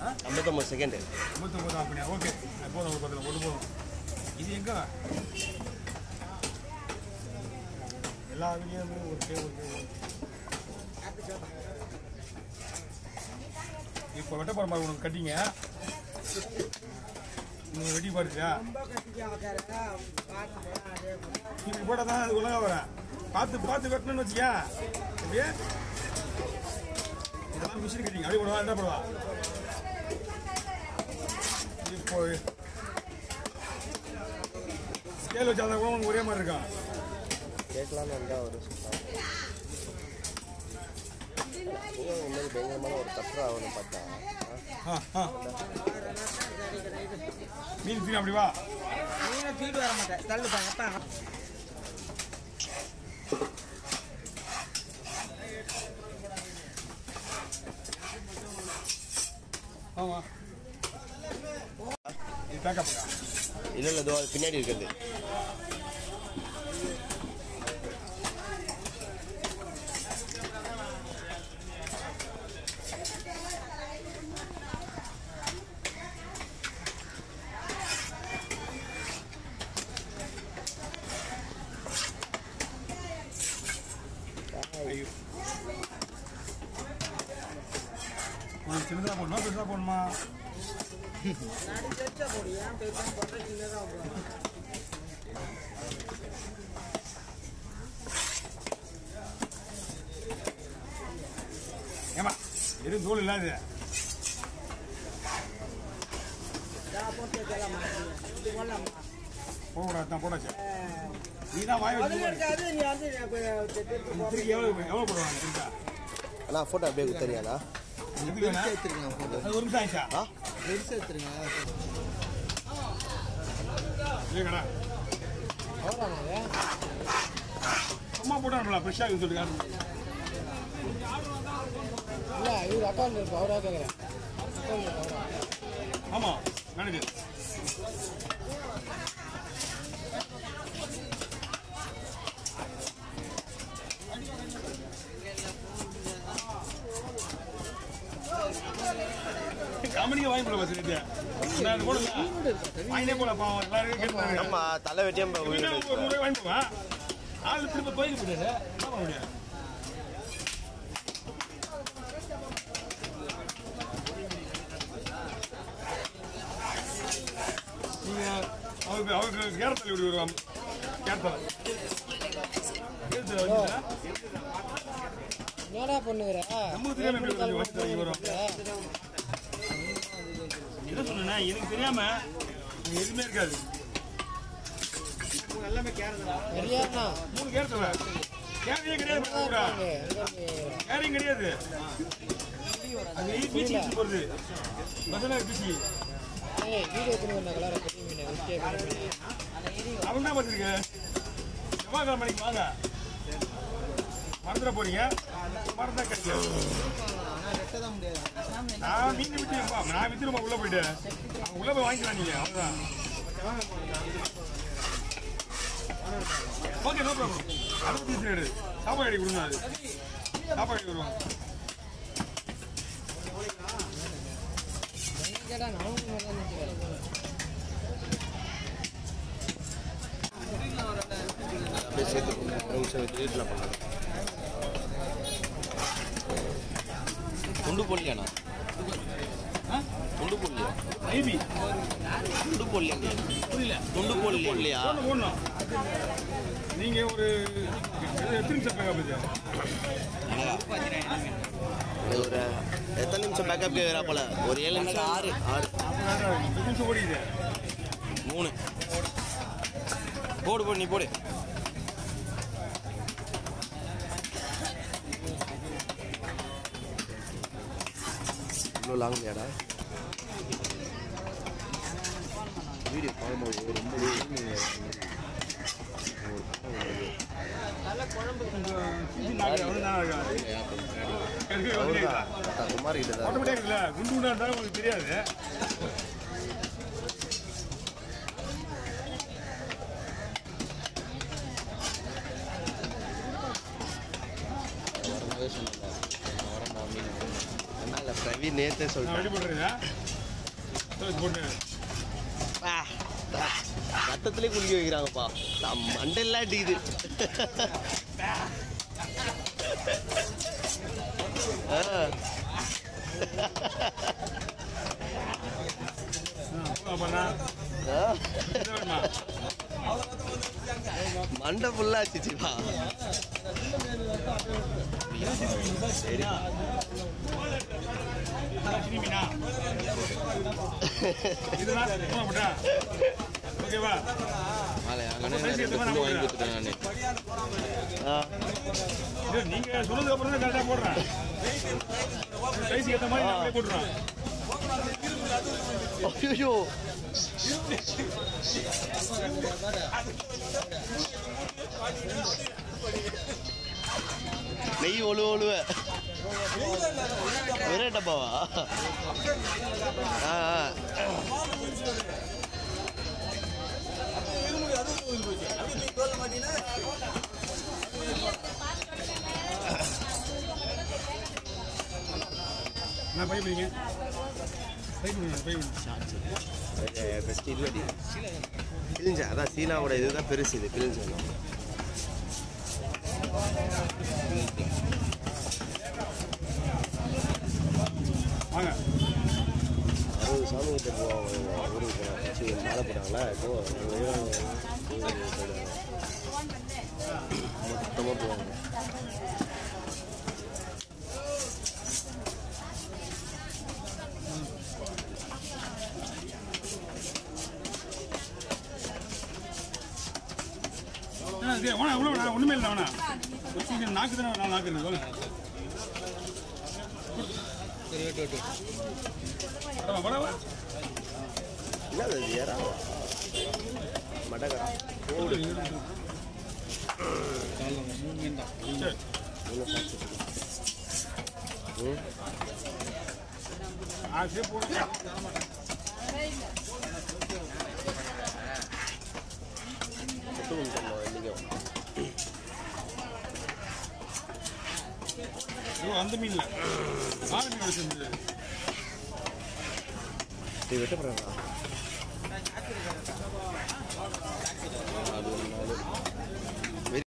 ஐம்பத்தொம்பது second ஐம்பத்தொம்பது அப்படியா okay போதும் ஒரு பத்தில் ஒன்று போதும் இது எங்கே எல்லா வீடியோமே ஒரு கே ஒரு கே இப்போ வெட்ட போகிற மாதிரி உனக்கு கட்டிங்க நீ வெட்டி பாருச்சியா இப்படி போட்டால் தான் அது ஒழுங்காக வரேன் பார்த்து பார்த்து வெட்டணும்னு வச்சுக்க அப்படியே இதெல்லாம் மிஷின் கட்டிங்க அப்படியே போடுவா என்ன போடுவா இப்போ ஸ்கேல் வச்சா கூட உனக்கு ஒரே மாதிரி இருக்கான் கேட்கலான்னு வந்தால் ஒரு உண்மைக்கு பயங்கரமான ஒரு கட்டுரை ஆகணும் பார்த்தா ஆ ஆ மீன் தீனி அப்படி வா நீங்க தூக்கிட்டு வர மாட்டேன் தள்ளுப்பா எப்பா ஆமா இது பேக்கப் இல்லை இல்லை இதோ அது பின்னாடி இருக்கிறது ஐயோ உனக்கு சின்னதாக போடணுமா பெருசாக போடணுமா நாடி பெருசா போடு ஏன் பெருசா போட்டா சின்னதா போடும் ஏமா எதுவும் தோல் இல்லாது போட்டு வைக்கலாமா இது போடலாமா போகக்கூடாது தான் போடாச்சு நீ தான் வாய் அதுல வச்சு இருக்காது நீ வந்து திருப்பி எவ்வளோ எவ்வளோ போடுவாங்க திருப்பா அண்ணா ஃபோட்டோ அப்படியே தெரியாதா எதுக்கு வேணா? அது ஒரு நிமிஷம் ஆயிடுச்சா ஆ இல்லைங்கடா சும்மா போட்டாங்களா ஃப்ரெஷ்ஷாக சொல்லுங்க இல்ல இவர் அக்கௌண்ட் இருக்கு அவரா கேட்குறேன் ஆமாம் மேனேஜர் கம்பெனிக்கு வாங்கி போல பஸ் நான் போடுங்க வாங்கினே போல பாவம் எல்லாரும் கேட்டு நம்ம தலை வெட்டியம் ஒரு ரூபாய் வாங்கி போவேன் ஆள் திரும்ப கோயிலுக்கு போயிட்டாரு என்ன பண்ண முடியும் நீங்க அவருக்கு அவருக்கு கேரத்தலை இப்படி வருவாங்க கேரத்தலை கேரத்தலை வச்சுட்டா என்னடா பண்ணுகிற நமக்கு தெரியாம எப்படி வந்து வச்சு தரீங்க வரும் என்ன சொன்னேன்னா எனக்கு தெரியாம இங்க எதுவுமே இருக்காது சரியாண்ணா மூணு கேரத்தலை கேரையே கிடையாது கூட கேரையும் கிடையாது அது பீச்சி பீச்சி போறது பசங்க பீச்சி ஏய் வீடியோ எடுத்துன்னு வந்த கலரை பெரிய மீன் விட்டே பெரிய மீன் அவன் தான் பார்த்துருக்கு செவ்வாய்க்கிழமை மணிக்கு வாங்க மறந்துட போறீங்க மறந்தா கிடைக்கும் நான் நீங்க விட்டுருப்பா நான் வித்துருப்பா உள்ள போயிட்டு அவன் உள்ள போய் வாங்கிக்கலாம் நீங்க அவ்வளவுதான் ஓகே நோ ப்ராப்ளம் அறுபத்தி சைடு சாப்பாடு அடி கொடுங்க அது சாப்பாடு அடி வருவாங்க கேட்டா நானும் நல்லா நினைக்கிறேன் அப்படியே சேர்த்து ஒரு நிமிஷம் வீட்டில் பண்ணலாம் துண்டு போடலையாண்ணா துண்டு போடலையா ஐபி துண்டு போடலையா புரியல துண்டு போடலையா போடணும் போடணும் நீங்க ஒரு எத்தனை நிமிஷம் பேக்கப் இது இது ஒரு எத்தனை நிமிஷம் பேக்கப் கேட்குறா போல ஒரு ஏழு நிமிஷம் ஆறு ஆறு எத்தனை நிமிஷம் ஓடிக்குது மூணு போடு போடு நீ போடு இவ்வளோ லாங் இல்லையாடா வீடியோ பார்க்கும்போது ரொம்ப குமார் கிட்ட தான் ஆட்டோமேட்டிக் இல்ல குண்டு குண்டா இருந்தாலும் உங்களுக்கு தெரியாது வரமாவே சொன்னாங்க வரமா மீன் என்ன இல்லை பிரவீன் நேத்தே நான் சொல்லிட்டேன் ரெடி பண்ணுறேங்க போட்டு ஆ, ரத்தத்திலே குளிக்க வைக்கிறாங்கப்பா நான் மண்டெல்லாம் அடிக்குது ஆ, பண்ணா ஆ. என்ன வேணுமா மண்டை ஃபுல்லா ஆச்சுச்சுப்பா சரி சினி மீனா இதெல்லாம் சும்மா போட்டா ஓகேவா ஆ, இது நீங்க சொன்னதுக்கு அப்புறம் தான் கரெக்டாக போடுறேன் சைஸுக்கு ஏற்ற மாதிரி நாங்களே போட்டுறோம் ஐயோ நெய் ஒழுவ ஒழுவ ஒரே டப்பாவா ஆ ஆ. நான் பை பண்ணிங்க பை பண்ணுங்க பை பண்ணுங்க பெஸ்ட் இல்லடி கிழிஞ்சா அதான் சீனாவோட இதுதான் பெருசு இது கிழிஞ்சு வாங்க அறுபது சாமி கிட்ட போவாங்க ஊருக்கு போனாங்க சரி மாலை போட்டாங்களா இப்போ மொத்தமாக போவாங்க ஆ, இது வேணாம் இவ்வளோ வேணாம் ஒன்றுமே இல்லை வேணாம் ஒரு சின்ன நாக்கு தானே நான் நாக்கு சொல்லு சரி வெட்டு வெட்டு படவா படவா என்னது அது ஏறா மடகரா போடு காலைல மூணு மீன் தான் சரி மூணு சாப்பிட்டு ம் ஆ சரி போடு எட்டு மணி தரணும் என்றைக்கும் ஐயோ அந்த மீன் இல்லை ஆறு மீன் செஞ்சது இது வெட்டப்படுறா அது ஒன்று நாலு